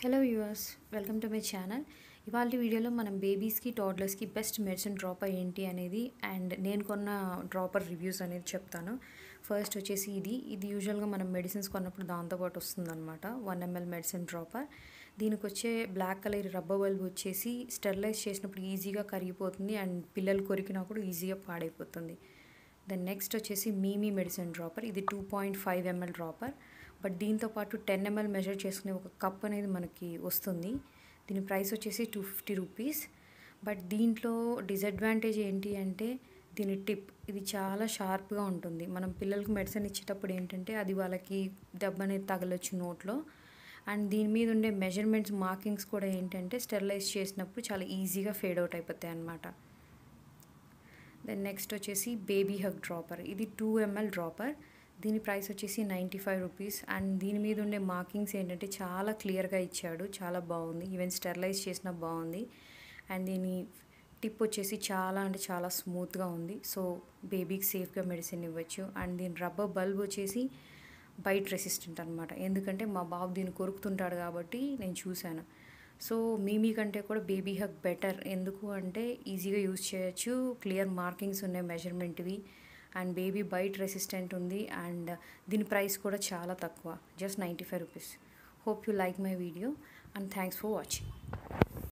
hello viewers welcome to my channel ఇవాళ వీడియోలో మనం బేబీస్కి టాడ్లర్స్కి బెస్ట్ మెడిసిన్ డ్రాపర్ ఏంటి అనేది అండ్ నేను కొన్న డ్రాపర్ రివ్యూస్ అనేది చెప్తాను ఫస్ట్ వచ్చేసి ఇది ఇది యూజువల్గా మనం మెడిసిన్స్ కొన్నప్పుడు దాంతోపాటు వస్తుందన్నమాట వన్ ఎంఎల్ మెడిసిన్ డ్రాపర్ దీనికి వచ్చే బ్లాక్ కలర్ రబ్బర్ బల్బ్ వచ్చేసి స్టెరిలైజ్ చేసినప్పుడు ఈజీగా కరిగిపోతుంది అండ్ పిల్లలు కొరికినా కూడా ఈజీగా పాడైపోతుంది దెన్ నెక్స్ట్ వచ్చేసి మీమీ మెడిసిన్ డ్రాపర్ ఇది two point five ml dropper but దీంతో పాటు టెన్ ఎంఎల్ మెజర్ చేసుకునే ఒక కప్ అనేది మనకి వస్తుంది దీని ప్రైస్ వచ్చేసి టూ ఫిఫ్టీ రూపీస్ బట్ దీంట్లో డిసడ్వాంటేజ్ ఏంటి అంటే దీని టిప్ ఇది చాలా షార్ప్గా ఉంటుంది మనం పిల్లలకి మెడిసిన్ ఇచ్చేటప్పుడు ఏంటంటే అది వాళ్ళకి దెబ్బ అనేది తగలొచ్చు నోట్లో అండ్ దీని మీద ఉండే మెజర్మెంట్స్ మార్కింగ్స్ కూడా ఏంటంటే స్టెరిలైజ్ చేసినప్పుడు చాలా ఈజీగా ఫేడ్ అవుట్ అయిపోతాయి అన్నమాట దెన్ నెక్స్ట్ వచ్చేసి బేబీ హగ్ డ్రాపర్ ఇది టూ ఎంఎల్ డ్రాపర్ దీని ప్రైస్ వచ్చేసి నైంటీ ఫైవ్ రూపీస్ అండ్ దీని మీద ఉండే మార్కింగ్స్ ఏంటంటే చాలా క్లియర్గా ఇచ్చాడు చాలా బాగుంది ఈవెన్ స్టెరిలైజ్ చేసిన బాగుంది అండ్ దీని టిప్ వచ్చేసి చాలా అంటే చాలా స్మూత్గా ఉంది సో బేబీకి సేఫ్గా మెడిసిన్ ఇవ్వచ్చు అండ్ దీని రబ్బర్ బల్బ్ వచ్చేసి బైట్ రెసిస్టెంట్ అనమాట ఎందుకంటే మా బాబు దీన్ని కొరుకుతుంటాడు కాబట్టి నేను చూశాను సో మీమీ కంటే కూడా బేబీ హగ్ బెటర్ ఎందుకు అంటే ఈజీగా యూజ్ చేయొచ్చు క్లియర్ మార్కింగ్స్ ఉన్నాయి మెజర్మెంట్వి అండ్ బేబీ బైట్ రెసిస్టెంట్ ఉంది అండ్ దీని ప్రైస్ కూడా చాలా తక్కువ just ninety five rupees hope you like my video and thanks for watching